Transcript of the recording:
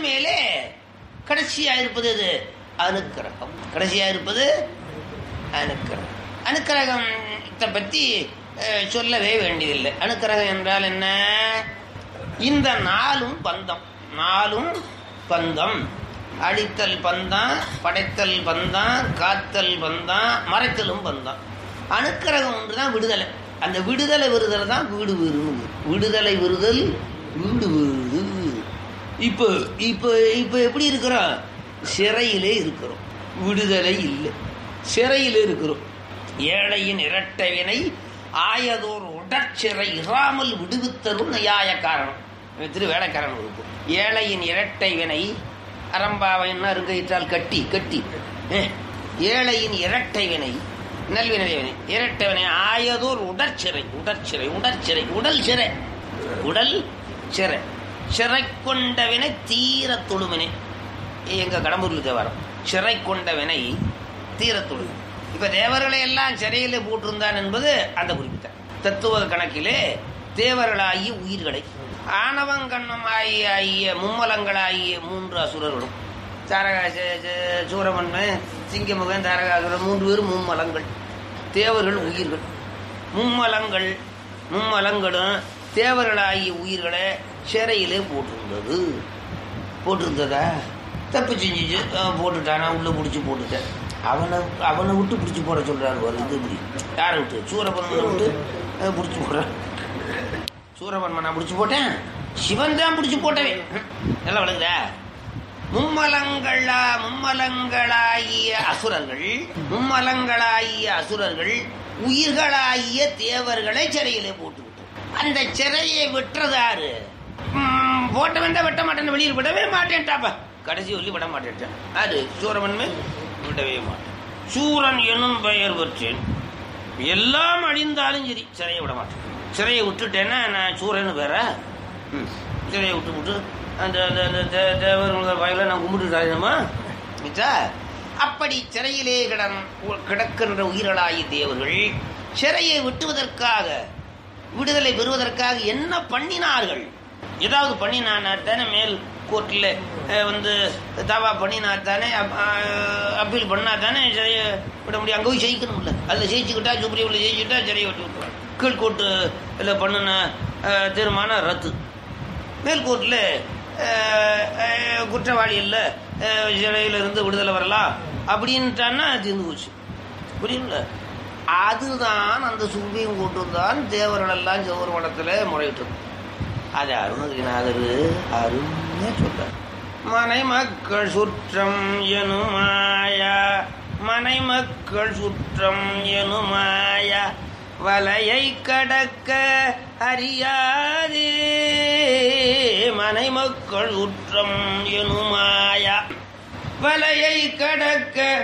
மேலே கடைசியா இருப்பது எது அனுக்கிரகம் கடைசியா இருப்பது அனுக்கிரகம் அனுக்கிரகத்தை பத்தி அஹ், சொல்லவே வேண்டியதில்லை அனுக்கிரகம் என்றால் என்ன இந்த நாலும் பந்தம் நாலும் பந்தம் அழித்தல் பந்தம் படைத்தல் பந்தம் காத்தல் பந்தம் மறைத்தலும் பந்தம் அனுக்கிரகம் ஒன்றுதான் விடுதலை அந்த விடுதலை விருதல் தான் வீடு விருது விடுதலை விருதல் வீடு விருது இப்போ இப்போ இப்போ எப்படி இருக்கிறோம் சிறையிலே இருக்கிறோம் விடுதலை இல்லை சிறையில் இருக்கிறோம் ஏழையின் இரட்டைவினை ஆயதோர் உடற்சிறை இராமல் விடுவித்தலும் நியாய காரணம் இவன் திரு வேலைக்காரன் இருக்கும் ஏழையின் இரட்டை வினை அரம்பாவைன்னா இருக்கையிட்டால் கட்டி கட்டி அஹ், ஏழையின் இரட்டை வினை நல்வினை வினை இரட்டை வினை ஆயதோர் உடற்சிறை உடற்சிறை உடற்சிறை உடல் சிறை உடல் சிறை சிறை கொண்ட வினை தீர தொழுவினை எங்க கடம்பூர்ல தேவாரம் சிறை கொண்ட வினை தீர தொழு இப்ப தேவர்களை எல்லாம் சிறையிலே போட்டிருந்தான் என்பது அந்த குறிப்பிட்ட தத்துவ கணக்கிலே தேவர்களாகிய உயிர்களை ஆணவங்கண்ணமாகிய ஆகிய மும்மலங்களாகிய மூன்று அசுரர்களும் தாரகா ச- ச- சூரமன்மன் சிங்கமுகன் தாரகாசுரன் மூன்று பேரும் மும்மலங்கள் தேவர்கள் உயிர்கள் மும்மலங்கள் மும்மலங்களும் தேவர்களாகிய உயிர்களை சிறையிலே போட்டிருந்தது போட்டிருந்ததா தப்பு செஞ்சுச்சு அஹ் போட்டுட்டானா உள்ள பிடிச்சி போட்டுட்டேன் அவனை அவனை விட்டு பிடிச்சி போட சொல்றாரு பாரு இது இப்படி யாரை விட்டு சூரபன்மனை விட்டு பிடிச்சி போடுறான் சூரபன்மனை பிடிச்சி போட்டேன் சிவன் தான் பிடிச்சி போட்டவன் நல்லா விளங்குதா மும்மலங்களா மும்மலங்களாகிய அசுரர்கள் மும்மலங்களாகிய அசுரர்கள் உயிர்களாகிய தேவர்களை சிறையிலே போட்டு விட்டோம் அந்த சிறையை விட்டுறதாரு ம், போட்டவன் தான் வெட்ட மாட்டேன் வெளியில் விடவே மாட்டேன்ட்டாப்பா கடைசி சொல்லி விட மாட்டேன்ட்டான் அது சூரவன்மை விடவே மாட்டேன் சூரன் எனும் பெயர் பெற்றேன் எல்லாம் அழிந்தாலும் சரி சிறையை விட மாட்டேன் சிறையை விட்டுட்டேன்னா நான் சூரன்னு பேர சிறையை விட்டு விட்டு அந்த அந்த அந்த தே- தேவர்கள் வாயில நான் கும்பிட்டுட்டாருமா மிச்சா அப்படி சிறையிலே கிடன் கிடக்கின்ற உயிர்களாகிய தேவர்கள் சிறையை விட்டுவதற்காக விடுதலை பெறுவதற்காக என்ன பண்ணினார்கள் ஏதாவது பண்ணினானா தானே மேல் கோர்ட்டில் வந்து தாவா பண்ணினா தானே அப்- அஹ், அப்பீல் பண்ணா தானே சிறையை விட முடியும் அங்கே போய் ஜெயிக்கணும்ல அதில் ஜெயிச்சுக்கிட்டா சுப்ரீமில் ஜெயிச்சுக்கிட்டா சிறையை விட்டு விட்டுருவாங்க கீழ்கோர்ட்டு இதில் பண்ணின அஹ், தீர்மானம் ரத்து மேல்கோர்ட்டில் குற்றவாளி இல்லை சிறையில் இருந்து விடுதலை வரலாம் அப்படின்ட்டான்னா தீர்ந்து போச்சு புரியுங்களா அதுதான் அந்த சுப்ரீம் கோர்ட்டு தான் தேவர்களெல்லாம் செவ்வொரு வனத்தில் முறையிட்டது அது அருணகிரிநாதர் அருமையா சொல்றார் மனை மக்கள் சுற்றம் எனுமாயா மனை மக்கள் சுற்றம் எனுமாயா வலையை கடக்க அறியாதே மனை மக்கள் சுற்றம் எனுமாயா வலையை கடக்க